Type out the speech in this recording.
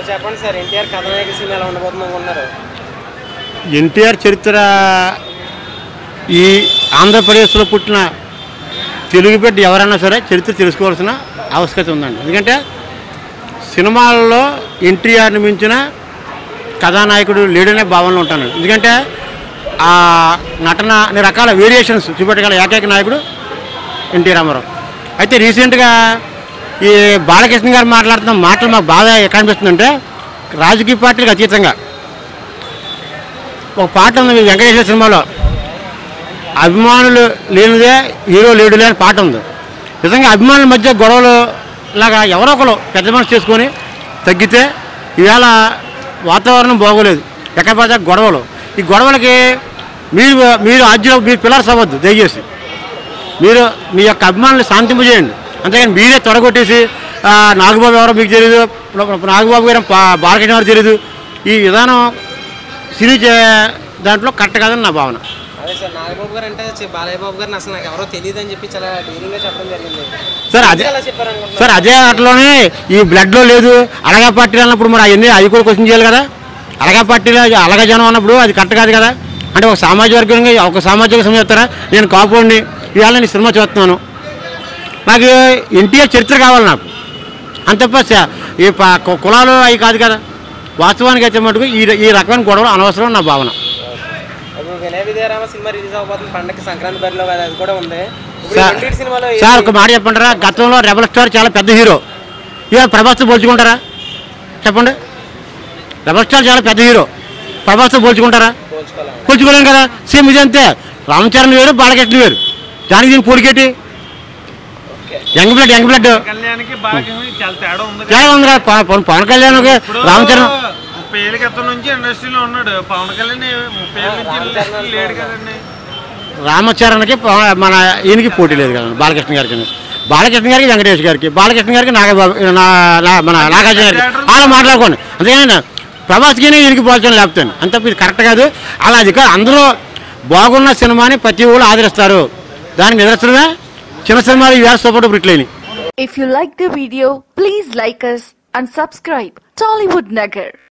చెప్పండి sir NTR కథనాయక cinema ఎలా ఉండబోతుంది అనుకుంటున్నారు ఎన్టీఆర్ చరిత్ర ఈ ఆంధ్రప్రదేశ్లో పుట్టిన తెలుగు బిడ్డ ఎవరైనా సరే చరిత్ర తెలుసుకోవాల్సిన ఆవశ్యకత ఉందండి ఎందుకంటే సినిమాల్లో ఎన్టీఆర్ని మించిన కథానాయకుడు లేడనే భావనలో ఉంటాను ఎందుకంటే ఆ నటన అన్ని రకాల వేరియేషన్స్ చూపెట్టగల ఏకైక నాయకుడు ఎన్టీ రామారావు అయితే రీసెంట్గా ఈ బాలకృష్ణ గారు మాట్లాడుతున్న మాటలు మాకు బాగా ఎక్కడ అనిపిస్తుందంటే రాజకీయ పార్టీలకు అతీతంగా ఒక పాట ఉంది ఈ వెంకటేశ్వర సినిమాలో అభిమానులు లేనిదే హీరో లేడులే అని పాట ఉంది నిజంగా అభిమానుల మధ్య గొడవలు లాగా ఎవరో ఒకరు పెద్ద మనసు చేసుకొని తగ్గితే ఈవేళ వాతావరణం బాగోలేదు ఎక్కడ పడితే అక్కడ గొడవలు ఈ గొడవలకి మీరు మీరు ఆద్యులు మీరు పిల్లర్స్ అవ్వద్దు దయచేసి మీరు మీ యొక్క అభిమానులు శాంతింపజేయండి అంతేగాని మీరే తొడగొట్టేసి ఆ, నాగబాబు ఎవరో మీకు తెలియదు నాగబాబు గారు పా- బాలకృష్ణ గారు తెలియదు ఈ విధానం సినీ చే- దాంట్లో కరెక్ట్ కాదని నా భావన అదే సార్ నాగబాబు గారు అంటే చి- బాలయ్య బాబు గారిని అసలు నాకు ఎవరో తెలియదు అని చెప్పి చాలా డీరింగ్ గా చెప్పడం జరిగింది సార్ అదే అలా చెప్పారు అనుకుంటున్నారు సార్ అదే అట్లోనే ఈ బ్లడ్లో లేదు అలగా పార్టీలు అన్నప్పుడు మరి అవన్నీ అవి కూడా క్వశ్చన్ చేయాలి కదా అలగా పార్టీలో అలగా జనం అన్నప్పుడు అది కరెక్ట్ కాదు కదా అంటే ఒక సామాజిక వర్గంగా ఒక సామాజిక సమయం చెప్తారా నేను కాపుండి ఇవాళ నేను సినిమా చూస్తున్నాను నాకు ఎన్టీఆర్ చరిత్ర కావాలి నాకు అంత తప్ప స- ఈ ప- కు- కులాలు అవి కాదు కదా వాస్తవానికి అయితే మటుకు ఈ ఈ రకమైన గొడవలు అనవసరం నా భావన ఇప్పుడు వినయ విజయరామ సినిమా రిలీజ్ అవబోతుంది పండగకి సంక్రాంతి బరిలో కదా అది కూడా ఉంది ఇప్పుడు ఈ సార్ రెండింటి సినిమాలో ఏది- సార్ ఒక మాట చెప్పంటారా గతంలో రెబల్ స్టార్ చాలా పెద్ద హీరో ఇవాళ ప్రభాస్తో పోల్చుకుంటారా చెప్పండి రెబల్ స్టార్ చాలా పెద్ద హీరో ప్రభాస్తో పోల్చుకుంటారా పోల్చుకోవాలి పోల్చుకోలేం కదా సేమ్ ఇది అంతే రామ్ చరణ్ వేరు బాలకృష్ణ వేరు దానికి దీనికి పోలికేటి యంగ్ బ్లడ్ యంగ్ బ్లడ్ కళ్యాణ్కి బాగా చాలా తేడా ఉంది కదా. తేడా ఉంది కదా పవన్- పవన్ పవన్ కళ్యాణ్ ఇప్పుడు రామ్ చరణ్ ముప్పై ఏళ్ళ క్రితం నుంచి ఇండస్ట్రీలో ఉన్నాడు పవన్ కళ్యాణ్ ముప్పై ఏళ్ళ నుంచి ఇండస్ట్రీలో లేడు కదండి రామచరణ్కి పవన్- మన ఈయనకి పోటీ లేదు కదా బాలకృష్ణ గారికి బాలకృష్ణ గారికి వెంకటేష్ గారికి బాలకృష్ణ గారికి నాగబాబు నా- నా- మన నాగార్జున గారికి అలా మాట్లాడుకోండి అంతేగాని ప్రభాస్కి ఈయనకి పోల్చడం లేపుతాను అంత ఇది కరెక్ట్ కాదు అలా అది కాదు అందరూ బాగున్న సినిమాని ప్రతి ఊళ్ళు ఆదరిస్తారు దానికి నిదర్శనమే చిన్న సినిమాలు ఈవేళ సూపర్ డూపర్ హిట్లు అయినాయి If you like the video, please like us and subscribe Tollywood Nagar.